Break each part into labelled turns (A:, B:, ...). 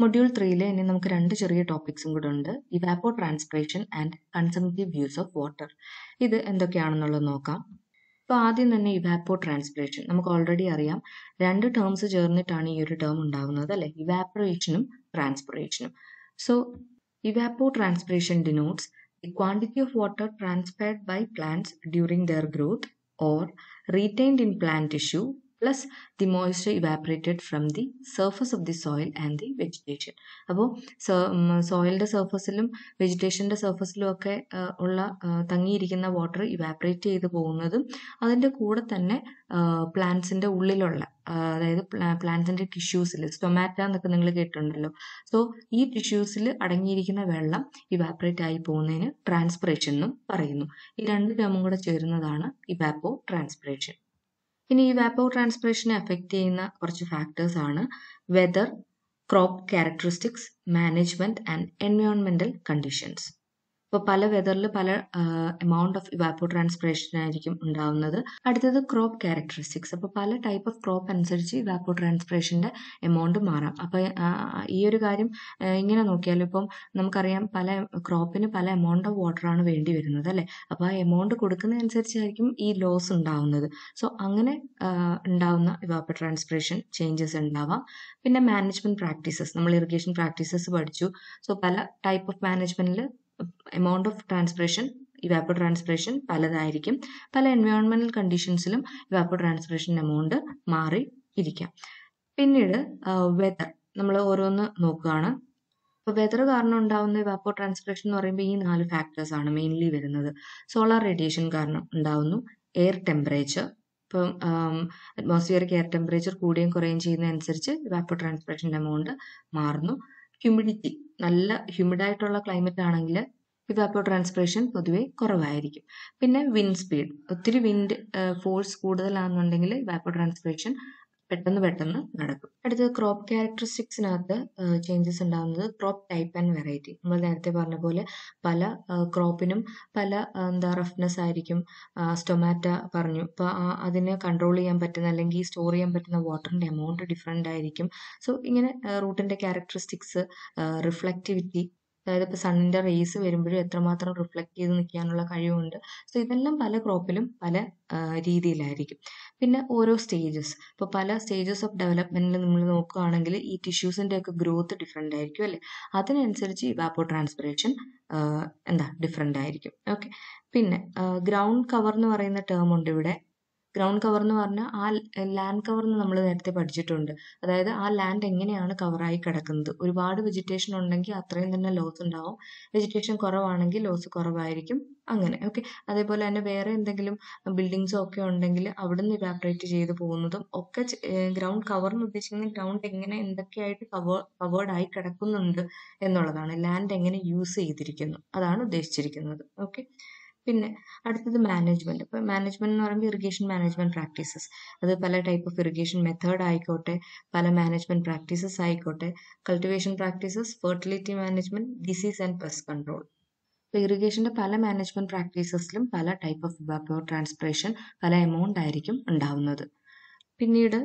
A: Module ത്രീയിൽ ഇനി നമുക്ക് രണ്ട് ചെറിയ ടോപ്പിക്സും കൂടെ ഉണ്ട് evapotranspiration and consumptive use of water ഇത് എന്തൊക്കെയാണെന്നുള്ളത് നോക്കാം അപ്പോൾ ആദ്യം തന്നെ ഇവാപ്പോ ട്രാൻസ്പിറേഷൻ നമുക്ക് ഓൾറെഡി അറിയാം രണ്ട് ടേംസ് ചേർന്നിട്ടാണ് ഈ ഒരു ടേം ഉണ്ടാകുന്നത് അല്ലെ ഇവാപ്പറേഷനും ട്രാൻസ്പിറേഷനും so evapotranspiration denotes the quantity of water transpired by plants during their growth or retained in plant tissue plus the moisture evaporated from the surface of the soil and the vegetation അപ്പോൾ സോയിലിൻ്റെ സർഫസിലും വെജിറ്റേഷൻ്റെ സർഫസിലും ഒക്കെ ആ, ഉള്ള ആ, തങ്ങിയിരിക്കുന്ന water evaporate ചെയ്ത് പോകുന്നതും അതിൻ്റെ കൂടെ തന്നെ പ്ലാന്റ്സിൻ്റെ ഉള്ളിലുള്ള ആ, അതായത് പ്ലാന്റ്സിൻ്റെ ടിഷ്യൂസിൽ സ്റ്റൊമാറ്റ എന്നൊക്കെ നിങ്ങൾ കേട്ടിട്ടുണ്ടല്ലോ സോ ഈ ടിഷ്യൂസിൽ അടങ്ങിയിരിക്കുന്ന വെള്ളം ഇവാപറേറ്റ് ആയി പോകുന്നതിന് ട്രാൻസ്പിറേഷൻ എന്നും പറയുന്നു ഈ രണ്ട് ടേമും കൂടെ ചേരുന്നതാണ് ഇവാപ്പോ ട്രാൻസ്പിറേഷൻ ഇനി ഈ വാപ്പോ ട്രാൻസ്പിറേഷനെ അഫക്റ്റ് ചെയ്യുന്ന കുറച്ച് ഫാക്ടേഴ്സ് ആണ് weather crop characteristics management and എൻവയോൺമെന്റൽ കണ്ടീഷൻസ് ഇപ്പോൾ പല വെതറിൽ പല എമൗണ്ട് ഓഫ് ഇവാപ്പോ ട്രാൻസ്പിറേഷൻ ആയിരിക്കും ഉണ്ടാവുന്നത് അടുത്തത് ക്രോപ്പ് ക്യാരക്ടറിസ്റ്റിക്സ് അപ്പോൾ പല ടൈപ്പ് ഓഫ് ക്രോപ്പ് അനുസരിച്ച് ഇവാപ്പോ ട്രാൻസ്പിറേഷൻ്റെ എമൗണ്ട് മാറാം അപ്പോൾ ഈ ഒരു കാര്യം ആ, ഇങ്ങനെ നോക്കിയാലും ഇപ്പം നമുക്കറിയാം പല ക്രോപ്പിന് പല എമൗണ്ട് ഓഫ് വാട്ടർ ആണ് വേണ്ടി വരുന്നത് അല്ലേ അപ്പോൾ ആ എമൗണ്ട് കൊടുക്കുന്നതനുസരിച്ചായിരിക്കും ഈ ലോസ് ഉണ്ടാവുന്നത് സോ അങ്ങനെ ആ, ഉണ്ടാവുന്ന ഇവാപ്പോ ട്രാൻസ്പിറേഷൻ ചേഞ്ചസ് ഉണ്ടാവാം പിന്നെ മാനേജ്മെന്റ് പ്രാക്ടീസസ് നമ്മൾ ഇറിഗേഷൻ പ്രാക്ടീസസ് പഠിച്ചു സോ പല ടൈപ്പ് ഓഫ് മാനേജ്മെന്റിൽ amount of transpiration evapotranspiration പലതായിരിക്കും പല എൻവയോൺമെന്റൽ കണ്ടീഷൻസിലും ഇവാപ്പോ ട്രാൻസ്പിറേഷൻ എമൗണ്ട് മാറി ഇരിക്കാം പിന്നീട് വെതർ നമ്മൾ ഓരോന്ന് നോക്കുകയാണ് അപ്പോൾ വെതർ കാരണം ഉണ്ടാവുന്ന ഇവാപ്പോ ട്രാൻസ്പിറേഷൻ എന്ന് പറയുമ്പോൾ ഈ നാല് ഫാക്ടേഴ്സ് ആണ് മെയിൻലി വരുന്നത് സോളാർ റേഡിയേഷൻ കാരണം ഉണ്ടാവുന്നു എയർ ടെമ്പറേച്ചർ ഇപ്പം അറ്റ്മോസ്ഫിയറിക് എയർ ടെമ്പറേച്ചർ കൂടുകയും കുറയുകയും ചെയ്യുന്നതനുസരിച്ച് ഇവാപ്പോ ട്രാൻസ്പിറേഷൻ എമൗണ്ട് മാറുന്നു ഹ്യൂമിഡിറ്റി നല്ല ഹ്യൂമിഡ് ആയിട്ടുള്ള ക്ലൈമറ്റ് ആണെങ്കിൽ ഇവാപ്പോ ട്രാൻസ്പിറേഷൻ പൊതുവെ കുറവായിരിക്കും പിന്നെ വിൻഡ് സ്പീഡ് ഒത്തിരി വിൻഡ് ഫോഴ്സ് കൂടുതലാണെന്നുണ്ടെങ്കിൽ ഇവാപ്പോ ട്രാൻസ്പിറേഷൻ പെട്ടെന്ന് പെട്ടെന്ന് നടക്കും അടുത്തത് ക്രോപ്പ് ക്യാരക്ടറിസ്റ്റിക്സിനകത്ത് ചേഞ്ചസ് ഉണ്ടാകുന്നത് ക്രോപ്പ് ടൈപ്പ് ആൻഡ് വെറൈറ്റി നമ്മൾ നേരത്തെ പറഞ്ഞ പോലെ പല ക്രോപ്പിനും പല ആ, എന്താ റഫ്നെസ് ആയിരിക്കും സ്റ്റൊമാറ്റ പറഞ്ഞു അപ്പോൾ അതിനെ കൺട്രോൾ ചെയ്യാൻ പറ്റുന്ന അല്ലെങ്കിൽ സ്റ്റോർ ചെയ്യാൻ പറ്റുന്ന വാട്ടറിൻ്റെ എമൗണ്ട് ഡിഫറെൻ്റ് ആയിരിക്കും സോ ഇങ്ങനെ റൂട്ടിൻ്റെ ക്യാരക്ടറിസ്റ്റിക്സ് റിഫ്ലക്റ്റിവിറ്റി അതായത് ഇപ്പോൾ സണ്ണിൻ്റെ റേസ് വരുമ്പോഴും എത്രമാത്രം റിഫ്ലക്റ്റ് ചെയ്ത് നിൽക്കാനുള്ള കഴിവുണ്ട് സോ ഇതെല്ലാം പല ക്രോപ്പിലും പല ആ, രീതിയിലായിരിക്കും പിന്നെ ഓരോ സ്റ്റേജസ് ഇപ്പോൾ പല സ്റ്റേജസ് ഓഫ് ഡെവലപ്മെന്റിൽ നമ്മൾ നോക്കുകയാണെങ്കിൽ ഈ ടിഷ്യൂസിൻ്റെ ഒക്കെ ഗ്രോത്ത് ഡിഫറെൻ്റ് ആയിരിക്കും അല്ലേ അതിനനുസരിച്ച് ഇവാപ്പോ ട്രാൻസ്പിറേഷൻ എന്താ ഡിഫറെൻ്റ് ആയിരിക്കും ഓക്കെ പിന്നെ ഗ്രൗണ്ട് കവർ എന്ന് പറയുന്ന ടേം ഉണ്ട് ഇവിടെ ഗ്രൗണ്ട് കവർ എന്ന് പറഞ്ഞാൽ ആ ലാൻഡ് കവർ എന്ന് നമ്മൾ നേരത്തെ പഠിച്ചിട്ടുണ്ട് അതായത് ആ ലാൻഡ് എങ്ങനെയാണ് കവറായി കിടക്കുന്നത് ഒരുപാട് വെജിറ്റേഷൻ ഉണ്ടെങ്കിൽ അത്രയും തന്നെ ലോസ് ഉണ്ടാവും വെജിറ്റേഷൻ കുറവാണെങ്കിൽ ലോസ് കുറവായിരിക്കും അങ്ങനെ ഓക്കെ അതേപോലെ തന്നെ വേറെ എന്തെങ്കിലും ബിൽഡിങ്സോ ഒക്കെ ഉണ്ടെങ്കിൽ അവിടുന്ന് ഇവാപറേറ്റ് ചെയ്ത് പോകുന്നതും ഒക്കെ ഗ്രൗണ്ട് കവർ എന്ന് ഉദ്ദേശിക്കുന്നത് ഗ്രൗണ്ട് എങ്ങനെ എന്തൊക്കെയായിട്ട് കവർ കവേർഡ് ആയി കിടക്കുന്നുണ്ട് എന്നുള്ളതാണ് ലാൻഡ് എങ്ങനെ യൂസ് ചെയ്തിരിക്കുന്നു അതാണ് ഉദ്ദേശിച്ചിരിക്കുന്നത് ഓക്കെ പിന്നെ അടുത്തത് മാനേജ്മെന്റ് ഇപ്പൊ മാനേജ്മെന്റ് എന്ന് പറയുമ്പോൾ ഇറിഗേഷൻ മാനേജ്മെന്റ് പ്രാക്ടീസസ് അത് പല ടൈപ്പ് ഓഫ് ഇറിഗേഷൻ മെത്തേഡ് ആയിക്കോട്ടെ പല മാനേജ്മെന്റ് പ്രാക്ടീസസ് ആയിക്കോട്ടെ cultivation practices fertility management disease and pest control ഇപ്പൊ ഇറിഗേഷന്റെ പല മാനേജ്മെന്റ് പ്രാക്ടീസസിലും പല ടൈപ്പ് ഓഫ് ഇവാപ്പോ ട്രാൻസ്പിറേഷൻ പല എമൗണ്ട് ആയിരിക്കും ഉണ്ടാവുന്നത് പിന്നീട്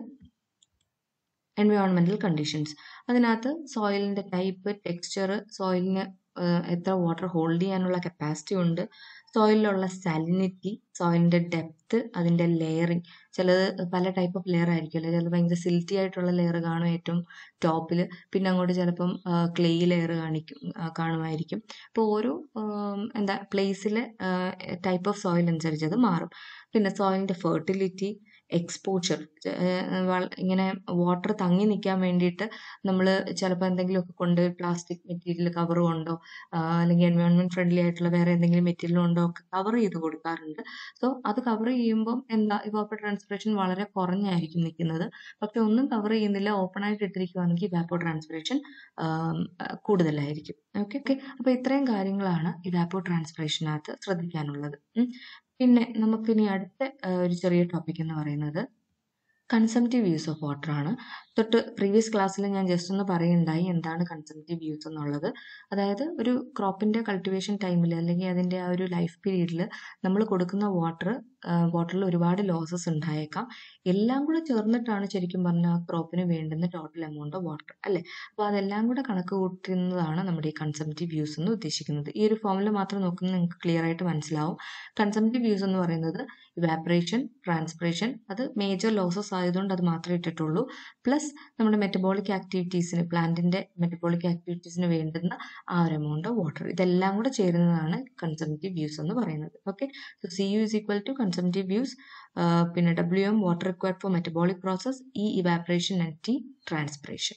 A: എൻവയോൺമെന്റൽ കണ്ടീഷൻസ് അതിനകത്ത് സോയിലിന്റെ ടൈപ്പ് ടെക്സ്ചർ സോയിലിന് എത്ര വാട്ടർ ഹോൾഡ് ചെയ്യാനുള്ള കപ്പാസിറ്റി ഉണ്ട് സോയിലിലുള്ള സാലിനിറ്റി സോയിലിന്റെ ഡെപ്ത് അതിന്റെ ലെയറിങ് ചിലത് പല ടൈപ്പ് ഓഫ് ലെയർ ആയിരിക്കുമല്ലോ ചിലത് ഭയങ്കര സിൽറ്റി ആയിട്ടുള്ള ലെയർ കാണും ഏറ്റവും ടോപ്പിൽ പിന്നെ അങ്ങോട്ട് ചിലപ്പം ക്ലേ ലെയർ കാണിക്കും ആ, കാണുമായിരിക്കും അപ്പോൾ ഓരോ ആം, എന്താ പ്ലേസിലെ ടൈപ്പ് ഓഫ് സോയിൽ അനുസരിച്ച് അത് മാറും പിന്നെ സോയിലിന്റെ ഫെർട്ടിലിറ്റി എക്സ്പോച്ചർ ഇങ്ങനെ വാട്ടർ തങ്ങി നിൽക്കാൻ വേണ്ടിയിട്ട് നമ്മൾ ചിലപ്പോൾ എന്തെങ്കിലുമൊക്കെ കൊണ്ട് പ്ലാസ്റ്റിക് മെറ്റീരിയൽ കവർ കൊണ്ടോ ആ, അല്ലെങ്കിൽ എൻവയോൺമെന്റ് ഫ്രണ്ട്ലി ആയിട്ടുള്ള വേറെ എന്തെങ്കിലും മെറ്റീരിയൽ കൊണ്ടോ ഒക്കെ കവർ ചെയ്ത് കൊടുക്കാറുണ്ട് സോ അത് കവർ ചെയ്യുമ്പോൾ എന്താ ഇവാപ്പോ ട്രാൻസ്പിറേഷൻ വളരെ കുറഞ്ഞായിരിക്കും നിൽക്കുന്നത് പക്ഷെ ഒന്നും കവർ ചെയ്യുന്നില്ല ഓപ്പൺ ആയിട്ട് ഇട്ടിരിക്കുകയാണെങ്കിൽ ഇവാപ്പോ ട്രാൻസ്പിറേഷൻ കൂടുതലായിരിക്കും ഓക്കെ ഓക്കെ അപ്പോൾ ഇത്രയും കാര്യങ്ങളാണ് ഇവാപ്പോ ട്രാൻസ്പിറേഷനകത്ത് ശ്രദ്ധിക്കാനുള്ളത് ഉം. പിന്നെ നമുക്കിനി അടുത്ത ആ, ഒരു ചെറിയ ടോപ്പിക് എന്ന് പറയുന്നത് കൺസംപ്റ്റീവ് യൂസ് ഓഫ് വാട്ടർ ആണ് തൊട്ട് പ്രീവിയസ് ക്ലാസ്സിൽ ഞാൻ ജസ്റ്റ് ഒന്ന് പറയുണ്ടായി എന്താണ് കൺസംപ്റ്റീവ് യൂസ് എന്നുള്ളത് അതായത് ഒരു ക്രോപ്പിൻ്റെ കൾട്ടിവേഷൻ ടൈമിൽ അല്ലെങ്കിൽ അതിൻ്റെ ആ ഒരു ലൈഫ് പീരീഡിൽ നമ്മൾ കൊടുക്കുന്ന വാട്ടർ വാട്ടറിൽ ഒരുപാട് ലോസസ് ഉണ്ടായേക്കാം എല്ലാം കൂടെ ചേർന്നിട്ടാണ് ശരിക്കും പറഞ്ഞാൽ ആ ക്രോപ്പിന് വേണ്ടുന്ന ടോട്ടൽ എമൗണ്ട് ഓഫ് വാട്ടർ അല്ലേ അപ്പോൾ അതെല്ലാം കൂടെ കണക്ക് കൂട്ടുന്നതാണ് നമ്മുടെ ഈ കൺസംപ്റ്റീവ് യൂസ് എന്ന് ഉദ്ദേശിക്കുന്നത് ഈ ഒരു ഫോമിൽ മാത്രം നോക്കുന്നത് നിങ്ങൾക്ക് ക്ലിയർ ആയിട്ട് മനസ്സിലാവും കൺസംപ്റ്റീവ് യൂസ് എന്ന് പറയുന്നത് ഇവാപ്പറേഷൻ ട്രാൻസ്പിറേഷൻ അത് മേജർ ലോസസ് ആയതുകൊണ്ട് അത് മാത്രമേ ഇട്ടിട്ടുള്ളൂ പ്ലസ് നമ്മുടെ മെറ്റബോളിക് ആക്ടിവിറ്റീസിന് പ്ലാന്റിന്റെ മെറ്റബോളിക് ആക്ടിവിറ്റീസിന് വേണ്ടുന്ന ആ ഒരു എമൗണ്ട് ഓഫ് വാട്ടർ ഇതെല്ലാം കൂടെ ചേരുന്നതാണ് കൺസംപ്റ്റീവ് യൂസ് എന്ന് പറയുന്നത് okay so C U is equal to consumptive use പിന്നെ W M water required for metabolic process E evaporation and T transpiration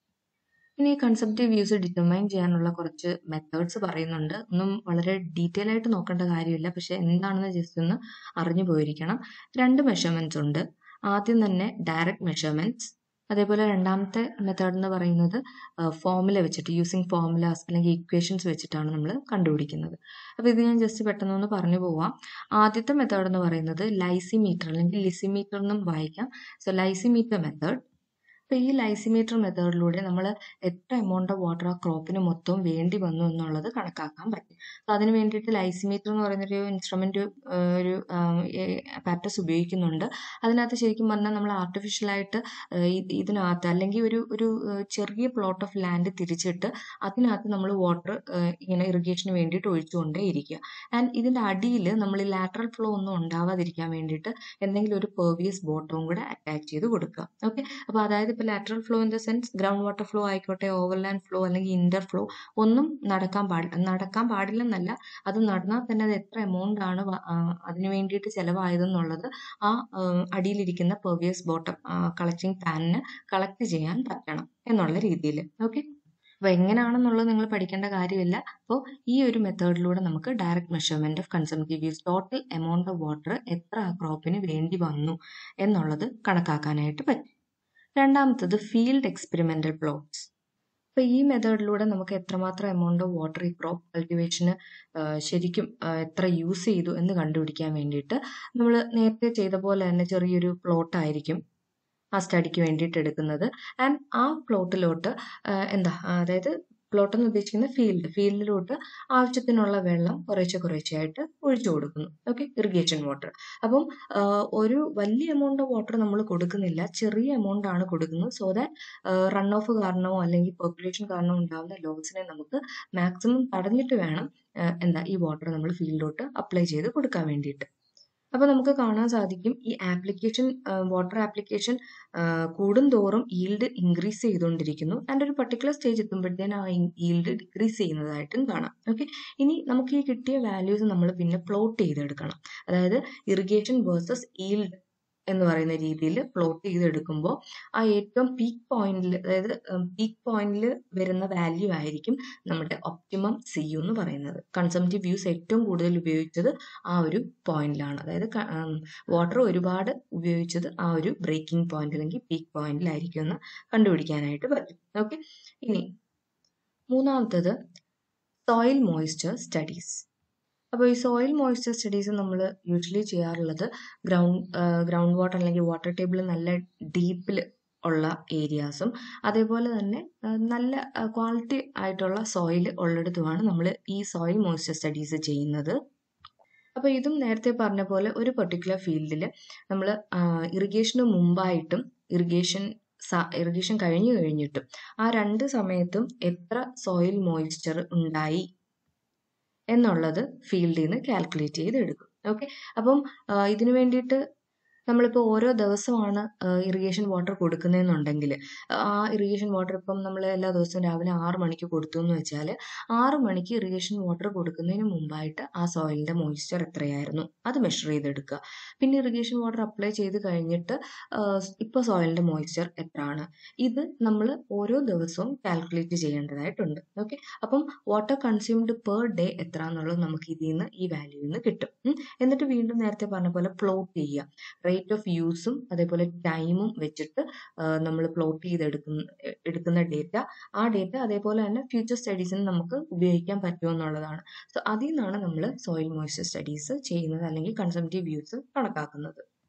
A: ഇനി കൺസെപ്റ്റീവ് വ്യൂസ് ഡിറ്റർമൈൻ ചെയ്യാനുള്ള കുറച്ച് മെത്തേഡ്സ് പറയുന്നുണ്ട് ഒന്നും വളരെ ഡീറ്റെയിൽ ആയിട്ട് നോക്കേണ്ട കാര്യമില്ല പക്ഷെ എന്താണെന്ന് ജസ്റ്റ് ഒന്ന് അറിഞ്ഞു പോയിരിക്കണം രണ്ട് മെഷർമെന്റ്സ് ഉണ്ട് ആദ്യം തന്നെ ഡയറക്റ്റ് മെഷർമെന്റ്സ് അതേപോലെ രണ്ടാമത്തെ മെത്തേഡ് എന്ന് പറയുന്നത് ഫോമുല വെച്ചിട്ട് യൂസിങ് ഫോമുലാസ് അല്ലെങ്കിൽ ഇക്വേഷൻസ് വെച്ചിട്ടാണ് നമ്മൾ കണ്ടുപിടിക്കുന്നത് അപ്പോൾ ഇത് ഞാൻ ജസ്റ്റ് പെട്ടെന്ന് ഒന്ന് പറഞ്ഞു പോവാം ആദ്യത്തെ മെത്തേഡ് എന്ന് പറയുന്നത് ലൈസിമീറ്റർ അല്ലെങ്കിൽ ലിസിമീറ്റർ എന്നും വായിക്കാം സോ ലൈസിമീറ്റർ മെത്തേഡ് അപ്പോൾ ഈ ലൈസിമീറ്റർ മെത്തേഡിലൂടെ നമ്മൾ എത്ര എമൗണ്ട് ഓഫ് വാട്ടർ ആ ക്രോപ്പിന് മൊത്തം വേണ്ടി വന്നു എന്നുള്ളത് കണക്കാക്കാൻ പറ്റും അപ്പോൾ അതിന് വേണ്ടിയിട്ട് ലൈസിമീറ്റർ എന്ന് പറയുന്നൊരു ഇൻസ്ട്രുമെൻ്റ് ഒരു പാറ്റസ് ഉപയോഗിക്കുന്നുണ്ട് അതിനകത്ത് ശരിക്കും പറഞ്ഞാൽ നമ്മൾ ആർട്ടിഫിഷ്യലായിട്ട് ഇതിനകത്ത് അല്ലെങ്കിൽ ഒരു ഒരു ചെറിയ പ്ലോട്ട് ഓഫ് ലാൻഡ് തിരിച്ചിട്ട് അതിനകത്ത് നമ്മൾ വാട്ടർ ഇങ്ങനെ ഇറിഗേഷന് വേണ്ടിയിട്ട് ഒഴിച്ചുകൊണ്ടേ ഇരിക്കുക ആൻഡ് ഇതിൻ്റെ അടിയിൽ നമ്മൾ ഈ ലാറ്ററൽ ഫ്ലോ ഒന്നും ഉണ്ടാവാതിരിക്കാൻ വേണ്ടിയിട്ട് എന്തെങ്കിലും ഒരു പെർവിയസ് ബോട്ടവും കൂടെ അറ്റാച്ച് ചെയ്ത് കൊടുക്കുക ഓക്കെ അപ്പോൾ അതായത് ഇപ്പോൾ lateral flow in the sense ground water flow ആയിക്കോട്ടെ ഓവർലാൻഡ് ഫ്ലോ അല്ലെങ്കിൽ ഇന്റർ ഫ്ലോ ഒന്നും നടക്കാൻ പാടില്ല നടക്കാൻ പാടില്ലെന്നല്ല അത് നടന്നാൽ തന്നെ അത് എത്ര എമൗണ്ട് ആണ് അതിന് വേണ്ടിയിട്ട് ചിലവായതെന്നുള്ളത് ആ അടിയിലിരിക്കുന്ന പെർവിയസ് ബോട്ടം കളക്ടിങ് പാനിന് കളക്ട് ചെയ്യാൻ പറ്റണം എന്നുള്ള രീതിയിൽ ഓക്കെ അപ്പോൾ എങ്ങനെയാണെന്നുള്ളത് നിങ്ങൾ പഠിക്കേണ്ട കാര്യമില്ല അപ്പോൾ ഈ ഒരു മെത്തേഡിലൂടെ നമുക്ക് direct measurement of consumptive use total amount of water എത്ര ആ ക്രോപ്പിന് വേണ്ടി വന്നു എന്നുള്ളത് കണക്കാക്കാനായിട്ട് പറ്റും രണ്ടാമത്തത് ഫീൽഡ് എക്സ്പെരിമെന്റൽ പ്ലോട്ട്സ് അപ്പോൾ ഈ മെത്തേഡിലൂടെ നമുക്ക് എത്രമാത്രം എമൗണ്ട് ഓഫ് വാട്ടർ ഈ ക്രോപ്പ് കൾട്ടിവേഷന് ശരിക്കും എത്ര യൂസ് ചെയ്തു എന്ന് കണ്ടുപിടിക്കാൻ വേണ്ടിയിട്ട് നമ്മൾ നേരത്തെ ചെയ്ത പോലെ തന്നെ ചെറിയൊരു പ്ലോട്ട് ആയിരിക്കും ആ സ്റ്റഡിക്ക് വേണ്ടിയിട്ട് എടുക്കുന്നത് ആൻഡ് ആ പ്ലോട്ടിലോട്ട് എന്താ അതായത് പ്ലോട്ട് എന്ന് ഉദ്ദേശിക്കുന്ന ഫീൽഡ് ഫീൽഡിലോട്ട് ആവശ്യത്തിനുള്ള വെള്ളം കുറേശ്ശെ കുറേശ്ശെയായിട്ട് ഒഴിച്ചു കൊടുക്കുന്നു ഓക്കെ ഇറിഗേഷൻ വാട്ടർ അപ്പം ഒരു വലിയ എമൗണ്ട് ഓഫ് വാട്ടർ നമ്മൾ കൊടുക്കുന്നില്ല ചെറിയ എമൗണ്ട് ആണ് കൊടുക്കുന്നത് സോ ദാറ്റ് റൺ ഓഫ് കാരണമോ അല്ലെങ്കിൽ പോപ്പുലേഷൻ കാരണമോ ഉണ്ടാകുന്ന ലോസിനെ നമുക്ക് മാക്സിമം തടഞ്ഞിട്ട് വേണം എന്താ ഈ വാട്ടർ നമ്മൾ ഫീൽഡിലോട്ട് അപ്ലൈ ചെയ്ത് കൊടുക്കാൻ വേണ്ടിയിട്ട് അപ്പോൾ നമുക്ക് കാണാൻ സാധിക്കും ഈ ആപ്ലിക്കേഷൻ വാട്ടർ ആപ്ലിക്കേഷൻ കൂടുന്തോറും ഈൽഡ് ഇൻക്രീസ് ചെയ്തുകൊണ്ടിരിക്കുന്നു ആൻഡ് ഒരു പർട്ടിക്കുലർ സ്റ്റേജ് എത്തുമ്പോഴത്തേന് ആ ഈൽഡ് ഡിക്രീസ് ചെയ്യുന്നതായിട്ടും കാണാം ഓക്കെ ഇനി നമുക്ക് ഈ കിട്ടിയ വാല്യൂസ് നമ്മൾ പിന്നെ പ്ലോട്ട് ചെയ്തെടുക്കണം അതായത് ഇറിഗേഷൻ വേഴ്സസ് ഈൽഡ് എന്ന് പറയുന്ന രീതിയിൽ പ്ലോട്ട് ചെയ്തെടുക്കുമ്പോൾ ആ ഏറ്റവും പീക്ക് പോയിന്റിൽ അതായത് പീക്ക് പോയിന്റിൽ വരുന്ന വാല്യൂ ആയിരിക്കും നമ്മുടെ ഒപ്റ്റിമം സി യു എന്ന് പറയുന്നത് കൺസംപ്റ്റീവ് വ്യൂസ് ഏറ്റവും കൂടുതൽ ഉപയോഗിച്ചത് ആ ഒരു പോയിന്റിലാണ് അതായത് വാട്ടർ ഒരുപാട് ഉപയോഗിച്ചത് ആ ഒരു ബ്രേക്കിംഗ് പോയിന്റ് അല്ലെങ്കിൽ പീക്ക് പോയിന്റിലായിരിക്കും എന്ന് കണ്ടുപിടിക്കാനായിട്ട് പറ്റും ഓക്കെ ഇനി മൂന്നാമത്തത് സോയിൽ മോയ്സ്ചർ സ്റ്റഡീസ് അപ്പോൾ ഈ സോയിൽ മോയ്സ്ചർ സ്റ്റഡീസ് നമ്മൾ യൂഷ്വലി ചെയ്യാറുള്ളത് ഗ്രൗണ്ട് ഗ്രൗണ്ട് വാട്ടർ അല്ലെങ്കിൽ വാട്ടർ ടേബിൾ നല്ല ഡീപ്പിൽ ഉള്ള ഏരിയാസും അതേപോലെ തന്നെ നല്ല ക്വാളിറ്റി ആയിട്ടുള്ള സോയിൽ ഉള്ളിടത്തുമാണ് നമ്മൾ ഈ സോയിൽ മോയ്സ്ചർ സ്റ്റഡീസ് ചെയ്യുന്നത് അപ്പോൾ ഇതും നേരത്തെ പറഞ്ഞ പോലെ ഒരു പെർട്ടിക്കുലർ ഫീൽഡിൽ നമ്മൾ ഇറിഗേഷന് മുമ്പായിട്ടും ഇറിഗേഷൻ ഇറിഗേഷൻ കഴിഞ്ഞു കഴിഞ്ഞിട്ടും ആ രണ്ട് സമയത്തും എത്ര സോയിൽ മോയ്സ്ചർ ഉണ്ടായി എന്നുള്ളത് ഫീൽഡിൽ നിന്ന് കാൽക്കുലേറ്റ് ചെയ്ത് എടുക്കും ഓക്കെ അപ്പം ഇതിനു വേണ്ടിയിട്ട് നമ്മളിപ്പോൾ ഓരോ ദിവസമാണ് ഇറിഗേഷൻ വാട്ടർ കൊടുക്കുന്നതെന്നുണ്ടെങ്കിൽ ആ ഇറിഗേഷൻ വാട്ടർ ഇപ്പം നമ്മൾ എല്ലാ ദിവസവും രാവിലെ ആറ് മണിക്ക് കൊടുത്തു എന്ന് വെച്ചാൽ ആറ് മണിക്ക് ഇറിഗേഷൻ വാട്ടർ കൊടുക്കുന്നതിന് മുമ്പായിട്ട് ആ സോയിലിൻ്റെ മോയ്സ്ചർ എത്രയായിരുന്നു അത് മെഷർ ചെയ്തെടുക്കുക പിന്നെ ഇറിഗേഷൻ വാട്ടർ അപ്ലൈ ചെയ്ത് കഴിഞ്ഞിട്ട് ഇപ്പോൾ സോയിലിൻ്റെ മോയ്സ്ചർ എത്രയാണ് ഇത് നമ്മൾ ഓരോ ദിവസവും കാൽക്കുലേറ്റ് ചെയ്യേണ്ടതായിട്ടുണ്ട് ഓക്കെ അപ്പം വാട്ടർ കൺസ്യൂംഡ് പെർ ഡേ എത്ര എന്നുള്ളത് നമുക്ക് ഇതിൽ നിന്ന് ഈ വാല്യൂയിൽ നിന്ന് കിട്ടും എന്നിട്ട് വീണ്ടും നേരത്തെ പറഞ്ഞ പോലെ പ്ലോട്ട് ചെയ്യുക റേറ്റ് ഓഫ് യൂസും അതേപോലെ ടൈമും വെച്ചിട്ട് നമ്മൾ പ്ലോട്ട് ചെയ്തെടുക്കുന്ന എടുക്കുന്ന ഡേറ്റ ആ ഡേറ്റ അതേപോലെ തന്നെ ഫ്യൂച്ചർ സ്റ്റഡീസിന് നമുക്ക് ഉപയോഗിക്കാൻ പറ്റുമോ എന്നുള്ളതാണ് സോ അതിൽ നിന്നാണ് നമ്മൾ സോയിൽ മോയ്സ്ചർ സ്റ്റഡീസ് ചെയ്യുന്നത് അല്ലെങ്കിൽ കൺസംപ്റ്റീവ് വ്യൂസ് കണക്കാക്കുന്നത്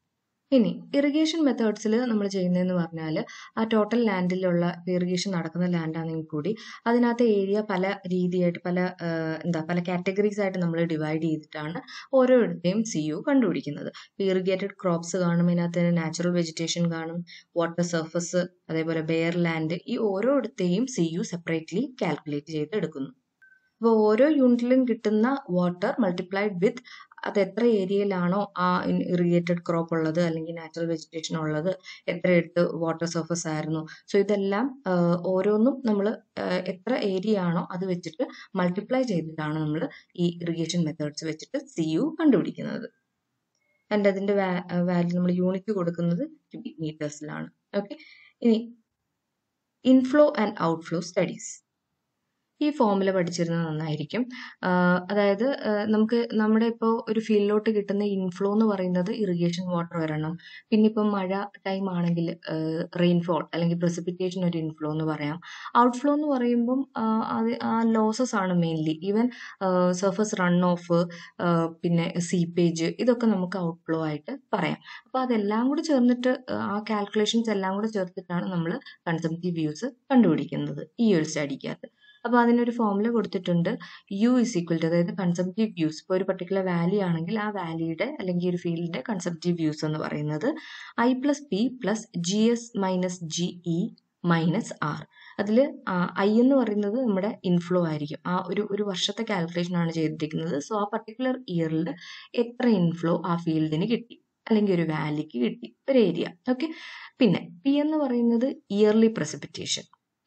A: ഇനി ഇറിഗേഷൻ മെത്തേഡ്സിൽ നമ്മൾ ചെയ്യുന്നതെന്ന് പറഞ്ഞാൽ ആ ടോട്ടൽ ലാൻഡിലുള്ള ഇറിഗേഷൻ നടക്കുന്ന ലാൻഡാണെങ്കിൽ കൂടി അതിനകത്തെ ഏരിയ പല രീതിയായിട്ട് പല ആ, എന്താ പല കാറ്റഗറീസ് ആയിട്ട് നമ്മൾ ഡിവൈഡ് ചെയ്തിട്ടാണ് ഓരോരുത്തരെയും സി യു കണ്ടുപിടിക്കുന്നത് ഇറിഗേറ്റഡ് ക്രോപ്സ് കാണും ഇതിനകത്ത് നാച്ചുറൽ വെജിറ്റേഷൻ കാണും വാട്ടർ സർഫസ് അതേപോലെ ബെയർ ലാൻഡ് ഈ ഓരോരുത്തെയും സി യു സെപ്പറേറ്റ്ലി കാൽക്കുലേറ്റ് ചെയ്ത് എടുക്കുന്നു അപ്പോൾ ഓരോ യൂണിറ്റിലും കിട്ടുന്ന വാട്ടർ മൾട്ടിപ്ലൈഡ് വിത്ത് അത് എത്ര ഏരിയയിലാണോ ആ ഇറിഗേറ്റഡ് ക്രോപ്പ് ഉള്ളത് അല്ലെങ്കിൽ നാച്ചുറൽ വെജിറ്റേഷൻ ഉള്ളത് എത്ര എടുത്ത് വാട്ടർ സർഫസ് ആയിരുന്നു സോ ഇതെല്ലാം ആ, ഓരോന്നും നമ്മൾ എത്ര ഏരിയ ആണോ അത് വെച്ചിട്ട് മൾട്ടിപ്ലൈ ചെയ്തിട്ടാണ് നമ്മൾ ഈ ഇറിഗേഷൻ മെത്തേഡ്സ് വെച്ചിട്ട് സി യു കണ്ടുപിടിക്കുന്നത് ആൻഡ് അതിന്റെ വാല്യൂ നമ്മൾ യൂണിറ്റ് കൊടുക്കുന്നത് ക്യൂബിക് മീറ്റേഴ്സിലാണ് ഓക്കെ ഇനി ഇൻഫ്ലോ ആൻഡ് ഔട്ട്ഫ്ലോ സ്റ്റഡീസ് ഈ ഫോമുല പഠിച്ചിരുന്നത് നന്നായിരിക്കും ആഹ് അതായത് ആഹ് നമുക്ക് നമ്മുടെ ഇപ്പോൾ ഒരു ഫീൽഡിലോട്ട് കിട്ടുന്ന ഇൻഫ്ലോ എന്ന് പറയുന്നത് ഇറിഗേഷൻ വാട്ടർ വരണം പിന്നെ ഇപ്പം മഴ ടൈം ആണെങ്കിൽ റെയിൻഫോൾ അല്ലെങ്കിൽ പ്രസിപ്പിറ്റേഷൻ ഒരു ഇൻഫ്ലോ എന്ന് പറയാം ഔട്ട്ഫ്ലോ എന്ന് പറയുമ്പം ആഹ് അത് ആ ലോസസ് ആണ് mainly even surface runoff പിന്നെ സീപ്പേജ് ഇതൊക്കെ നമുക്ക് ഔട്ട്ഫ്ലോ ആയിട്ട് പറയാം അപ്പോൾ അതെല്ലാം കൂടി ചേർന്നിട്ട് ആഹ് ആ കാൽക്കുലേഷൻസ് എല്ലാം കൂടെ ചേർത്തിട്ടാണ് നമ്മൾ കൺസംപ്റ്റീവ് വ്യൂസ് കണ്ടുപിടിക്കുന്നത് ഈ ഒരു സ്റ്റഡിക്കകത്ത് അപ്പോൾ അതിനൊരു ഫോമുല കൊടുത്തിട്ടുണ്ട് യു ഇസ് ഈക്വൽ ടു അതായത് കൺസംപ്റ്റീവ് വ്യൂസ് ഇപ്പോൾ ഒരു പർട്ടിക്കുലർ വാല്യൂ ആണെങ്കിൽ ആ വാല്യൂയുടെ അല്ലെങ്കിൽ ഒരു ഫീൽഡിന്റെ കൺസംപ്റ്റീവ് വ്യൂസ് എന്ന് പറയുന്നത് I plus P plus G S minus G E minus R അതിൽ ഐ എന്ന് പറയുന്നത് നമ്മുടെ ഇൻഫ്ലോ ആയിരിക്കും ആ ഒരു ഒരു വർഷത്തെ കാൽക്കുലേഷൻ ആണ് ചെയ്തിരിക്കുന്നത് സോ ആ പർട്ടിക്കുലർ ഇയറിൽ എത്ര ഇൻഫ്ലോ ആ ഫീൽഡിന് കിട്ടി അല്ലെങ്കിൽ ഒരു വാലിക്ക് കിട്ടി ഒരു ഏരിയ ഓക്കെ പിന്നെ പി എന്ന് പറയുന്നത് ഇയർലി പ്രസിപ്പിറ്റേഷൻ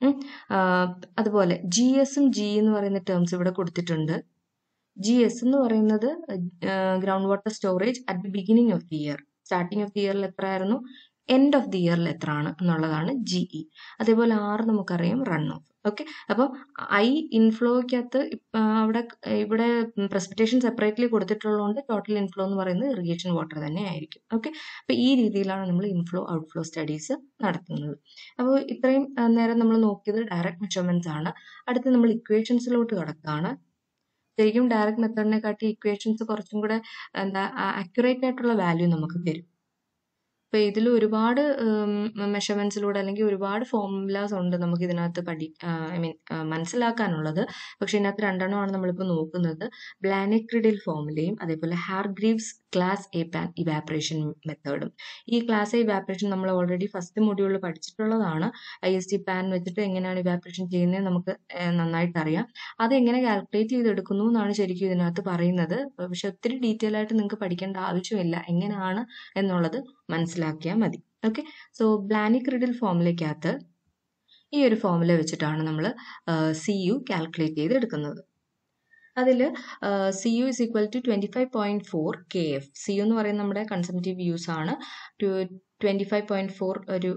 A: അതുപോലെ ജി എസും ജി എന്ന് പറയുന്ന ടേംസ് ഇവിടെ കൊടുത്തിട്ടുണ്ട് ജി എസ് എന്ന് പറയുന്നത് ground water storage at the beginning of the year starting of the ഇയറിൽ എത്ര ആയിരുന്നു എൻഡ് ഓഫ് ദി ഇയറിൽ എത്ര ആണ് എന്നുള്ളതാണ് ജി ഇ അതേപോലെ ആറ് നമുക്കറിയാം റൺ ഓഫ് ഓക്കെ അപ്പോൾ ഐ ഇൻഫ്ലോയ്ക്കകത്ത് അവിടെ ഇവിടെ പ്രസിപ്പിറ്റേഷൻ സെപ്പറേറ്റ്ലി കൊടുത്തിട്ടുള്ളതുകൊണ്ട് ടോട്ടൽ ഇൻഫ്ലോ എന്ന് പറയുന്നത് ഇറിഗേഷൻ വാട്ടർ തന്നെ ആയിരിക്കും ഓക്കെ അപ്പോൾ ഈ രീതിയിലാണ് നമ്മൾ ഇൻഫ്ലോ ഔട്ട്ഫ്ലോ സ്റ്റഡീസ് നടത്തുന്നത് അപ്പോൾ ഇത്രയും ആ, നേരം നമ്മൾ നോക്കിയത് ഡയറക്റ്റ് മെഷർമെന്റ്സ് ആണ് അടുത്ത് നമ്മൾ ഇക്വേഷൻസിലോട്ട് കിടക്കുകയാണ് ശരിക്കും ഡയറക്റ്റ് മെത്തേഡിനെ കാട്ടി ഇക്വേഷൻസ് കുറച്ചും കൂടെ എന്താ അക്യുറേറ്റ് ആയിട്ടുള്ള വാല്യൂ നമുക്ക് തരും ഇപ്പൊ ഇതിൽ ഒരുപാട് മെഷർമെന്റ്സിലൂടെ അല്ലെങ്കിൽ ഒരുപാട് ഫോർമുലാസ് ഉണ്ട് നമുക്ക് ഇതിനകത്ത് പഠി ഐ മീൻ മനസ്സിലാക്കാനുള്ളത് പക്ഷെ ഇതിനകത്ത് രണ്ടെണ്ണമാണ് നമ്മളിപ്പോൾ നോക്കുന്നത് ബ്ലാനിക്രിഡിൽ ഫോമുലയും അതേപോലെ Hargreaves class A pan evaporation മെത്തേഡും ഈ ക്ലാസ് എ ഇവാപറേഷൻ നമ്മൾ ഓൾറെഡി ഫസ്റ്റ് മൊഡ്യൂളിൽ പഠിച്ചിട്ടുള്ളതാണ് ഐ എസ് ടി പാൻ വെച്ചിട്ട് എങ്ങനെയാണ് ഇവാപറേഷൻ ചെയ്യുന്നത് നമുക്ക് ഏഹ്, നന്നായിട്ട് അറിയാം അത് എങ്ങനെ കാൽക്കുലേറ്റ് ചെയ്തെടുക്കുന്നു എന്നാണ് ശരിക്കും ഇതിനകത്ത് പറയുന്നത് പക്ഷെ ഒത്തിരി ഡീറ്റെയിൽ ആയിട്ട് നിങ്ങൾക്ക് പഠിക്കേണ്ട ആവശ്യമില്ല എങ്ങനെയാണ് എന്നുള്ളത് മനസ്സിലാക്കിയാൽ മതി ഓക്കെ സോ ബ്ലാനിക്രിഡിൽ ഫോമുലയ്ക്കകത്ത് ഈ ഒരു ഫോമുല വെച്ചിട്ടാണ് നമ്മൾ സി യു കാൽക്കുലേറ്റ് ചെയ്ത് എടുക്കുന്നത് അതിൽ C U is equal to twenty five point four K F C U എന്ന് പറയുന്നത് നമ്മുടെ കൺസംറ്റീവ് യൂസ് ആണ് ട്വൻറ്റി ഫൈവ് പോയിന്റ് ഫോർ ഒരു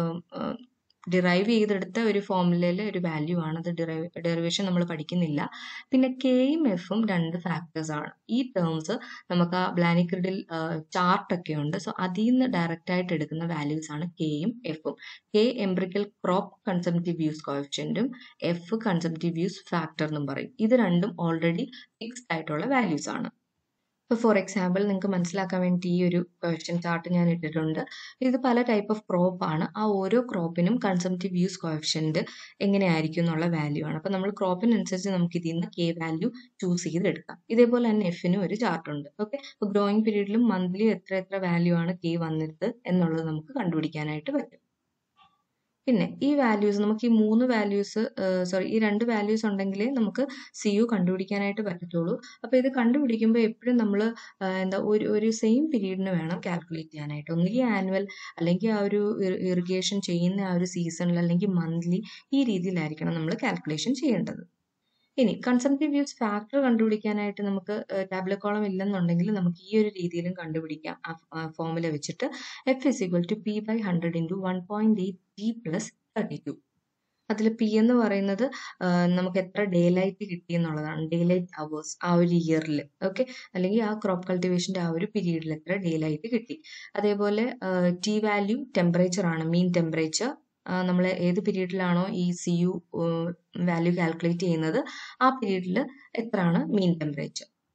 A: ഡിറൈവ് ചെയ്തെടുത്ത ഒരു ഫോമുലയിലെ ഒരു വാല്യൂ ആണ് അത് ഡിറൈവ് ഡെറിവേഷൻ നമ്മൾ പഠിക്കുന്നില്ല പിന്നെ കെയും എഫും രണ്ട് ഫാക്ടേഴ്സ് ആണ് ഈ ടേംസ് നമുക്ക് ആ ബ്ലാനിക്രിഡിൽ ചാർട്ട് ഒക്കെ ഉണ്ട് സോ അതിൽ നിന്ന് ഡയറക്റ്റ് ആയിട്ട് എടുക്കുന്ന വാല്യൂസ് ആണ് കെയും എഫും K empirical crop consumptive use കോഫിഷ്യൻറ്റും എഫ് കൺസംറ്റീവ് യൂസ് ഫാക്ടർ എന്നും പറയും ഇത് രണ്ടും ഓൾറെഡി ഫിക്സ്ഡ് ആയിട്ടുള്ള വാല്യൂസ് ആണ് ഇപ്പോൾ ഫോർ എക്സാമ്പിൾ നിങ്ങൾക്ക് മനസ്സിലാക്കാൻ വേണ്ടി ഈ ഒരു ക്വസ്റ്റ്യൻ ചാർട്ട് ഞാൻ ഇട്ടിട്ടുണ്ട് ഇത് പല ടൈപ്പ് ഓഫ് ക്രോപ്പ് ആണ് ആ ഓരോ ക്രോപ്പിനും കൺസംറ്റീവ് യൂസ് കോഫിഷ്യൻറ്റ് എങ്ങനെയായിരിക്കും എന്നുള്ള വാല്യൂ ആണ് അപ്പോൾ നമ്മൾ ക്രോപ്പിനനുസരിച്ച് നമുക്ക് ഇതിൽ നിന്ന് കെ വാല്യൂ ചൂസ് ചെയ്ത് എടുക്കാം ഇതേപോലെ തന്നെ എഫിനും ഒരു ചാർട്ട് ഉണ്ട് ഓക്കെ അപ്പോൾ ഗ്രോയിങ് പീരീഡിലും മന്ത്ലി എത്ര എത്ര വാല്യൂ ആണ് കെ വന്നിട്ട് എന്നുള്ളത് നമുക്ക് കണ്ടുപിടിക്കാനായിട്ട് പറ്റും പിന്നെ ഈ വാല്യൂസ് നമുക്ക് ഈ മൂന്ന് വാല്യൂസ് സോറി ഈ രണ്ട് വാല്യൂസ് ഉണ്ടെങ്കിലേ നമുക്ക് സി യു കണ്ടുപിടിക്കാനായിട്ട് പറ്റത്തുള്ളൂ അപ്പോൾ ഇത് കണ്ടുപിടിക്കുമ്പോൾ എപ്പോഴും നമ്മൾ എന്താ ഒരു ഒരു സെയിം പീരീഡിന് വേണം കാൽക്കുലേറ്റ് ചെയ്യാനായിട്ട് ഒന്നുകിൽ ആനുവൽ അല്ലെങ്കിൽ ആ ഒരു ഇറിഗേഷൻ ചെയ്യുന്ന ആ ഒരു സീസണിൽ അല്ലെങ്കിൽ മന്ത്ലി ഈ രീതിയിലായിരിക്കണം നമ്മൾ കാൽക്കുലേഷൻ ചെയ്യേണ്ടത് ഇനി കൺസംപ്റ്റീവ് യൂസ് ഫാക്ടർ കണ്ടുപിടിക്കാനായിട്ട് നമുക്ക് ടാബ്ലറ്റ് കോളം ഇല്ലെന്നുണ്ടെങ്കിൽ നമുക്ക് ഈ ഒരു രീതിയിലും കണ്ടുപിടിക്കാം ആ ഫോമുല വെച്ചിട്ട് F is equal to P by hundred into one point eight T plus thirty two അതിൽ പി എന്ന് പറയുന്നത് ആ, നമുക്ക് എത്ര ഡേ ലൈറ്റ് കിട്ടി എന്നുള്ളതാണ് ഡേ ലൈറ്റ് അവേഴ്സ് ആ ഒരു ഇയറിൽ ഓക്കെ അല്ലെങ്കിൽ ആ ക്രോപ്പ് കൾട്ടിവേഷന്റെ ആ ഒരു പീരീഡിൽ എത്ര ഡേ ലൈറ്റ് കിട്ടി അതേപോലെ ടി വാല്യൂ ടെമ്പറേച്ചർ ആണ് മീൻ ടെമ്പറേച്ചർ നമ്മൾ ഏത് പീരീഡിലാണോ ഈ സി യു വാല്യൂ കാൽക്കുലേറ്റ് ചെയ്യുന്നത് ആ പീരീഡിൽ എത്രയാണ് മീൻ ടെമ്പറേച്ചർ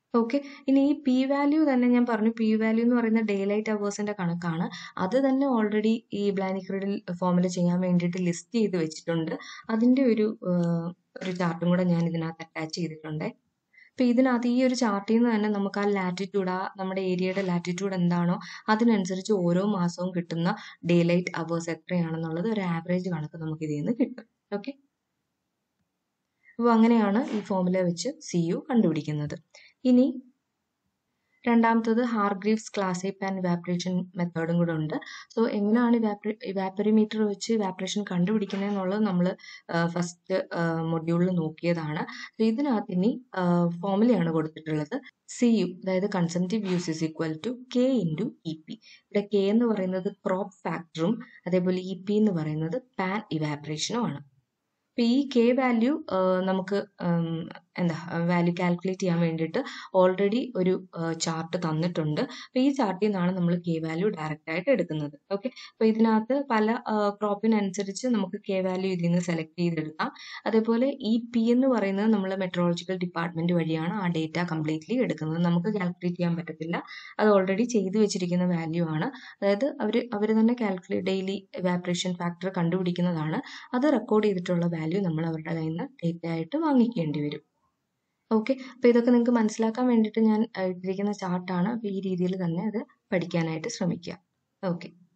A: ഓക്കെ ഇനി ഈ പി വാല്യൂ തന്നെ ഞാൻ പറഞ്ഞു പി വാല്യൂ എന്ന് പറയുന്ന ഡേ ലൈറ്റ് അവേഴ്സിന്റെ കണക്കാണ് അത് തന്നെ ഓൾറെഡി ഈ ബ്ലാനിക്രിഡിൽ ഫോമിൽ ചെയ്യാൻ വേണ്ടിയിട്ട് ലിസ്റ്റ് ചെയ്ത് വെച്ചിട്ടുണ്ട് അതിന്റെ ഒരു ഏഹ്, ഒരു ചാർട്ടും കൂടെ ഞാൻ ഇതിനകത്ത് അറ്റാച്ച് ചെയ്തിട്ടുണ്ട് അപ്പൊ ഇതിനകത്ത് ഈ ഒരു ചാർട്ടിൽ നിന്ന് തന്നെ നമുക്ക് ആ ലാറ്റിറ്റ്യൂഡ് ആ നമ്മുടെ ഏരിയയുടെ ലാറ്റിറ്റ്യൂഡ് എന്താണോ അതിനനുസരിച്ച് ഓരോ മാസവും കിട്ടുന്ന ഡേ ലൈറ്റ് അവേഴ്സ് എത്രയാണെന്നുള്ളത് ഒരു ആവറേജ് കണക്ക് നമുക്ക് ഇതിൽ നിന്ന് കിട്ടും ഓക്കെ അപ്പോൾ അങ്ങനെയാണ് ഈ ഫോമുല വെച്ച് സി യു കണ്ടുപിടിക്കുന്നത് ഇനി രണ്ടാമത്തത് ഹാർഗ്രീവ്സ് ക്ലാസിപ്പ് ആൻഡ് ഇവാപറേഷൻ മെത്തേഡും കൂടെ ഉണ്ട് സോ എങ്ങനെയാണ് ഇവാപറി ഇവാപറിമീറ്റർ വെച്ച് ഇവാപറേഷൻ കണ്ടുപിടിക്കുന്നത് എന്നുള്ളത് നമ്മൾ ഫസ്റ്റ് മൊഡ്യൂളിൽ നോക്കിയതാണ് So ഇതിനകത്ത് ഇനി ഫോമുലയാണ് കൊടുത്തിട്ടുള്ളത് സി യു അതായത് consumptive use is equal to K into E P ഇവിടെ കെ എന്ന് പറയുന്നത് ക്രോപ്പ് ഫാക്ടറും അതേപോലെ ഇ പി എന്ന് പറയുന്നത് പാൻ ഇവാപറേഷനും ആണ് അപ്പൊ ഈ കെ വാല്യൂ നമുക്ക് ഉം, എന്താ വാല്യൂ കാൽക്കുലേറ്റ് ചെയ്യാൻ വേണ്ടിയിട്ട് ഓൾറെഡി ഒരു ചാർട്ട് തന്നിട്ടുണ്ട് അപ്പൊ ഈ ചാർട്ടിൽ നിന്നാണ് നമ്മൾ കെ വാല്യൂ ഡയറക്റ്റ് ആയിട്ട് എടുക്കുന്നത് ഓക്കെ അപ്പൊ ഇതിനകത്ത് പല ക്രോപ്പിനനുസരിച്ച് നമുക്ക് കെ വാല്യൂ ഇതിൽ നിന്ന് സെലക്ട് ചെയ്തെടുക്കാം അതേപോലെ ഈ പി എന്ന് പറയുന്നത് നമ്മൾ മെട്രോളജിക്കൽ ഡിപ്പാർട്ട്മെന്റ് വഴിയാണ് ആ ഡേറ്റ കംപ്ലീറ്റ്ലി എടുക്കുന്നത് നമുക്ക് കാൽക്കുലേറ്റ് ചെയ്യാൻ പറ്റത്തില്ല അത് ഓൾറെഡി ചെയ്തു വെച്ചിരിക്കുന്ന വാല്യൂ ആണ് അതായത് അവർ അവർ തന്നെ കാൽക്കുലേറ്റ് ഡെയിലി ഇവാപറേഷൻ ഫാക്ടർ കണ്ടുപിടിക്കുന്നതാണ് അത് റെക്കോർഡ് ചെയ്തിട്ടുള്ള വാല്യൂ നമ്മൾ അവരുടെ കയ്യിൽ നിന്ന് ഡേറ്റ ആയിട്ട് വാങ്ങിക്കേണ്ടി വരും ഓക്കെ അപ്പോൾ ഇതൊക്കെ നിങ്ങൾക്ക് മനസ്സിലാക്കാൻ വേണ്ടിയിട്ട് ഞാൻ ആ, ഇട്ടിരിക്കുന്ന ചാർട്ടാണ് അപ്പോൾ ഈ രീതിയിൽ തന്നെ അത് പഠിക്കാനായിട്ട് ശ്രമിക്കുക ഓക്കെ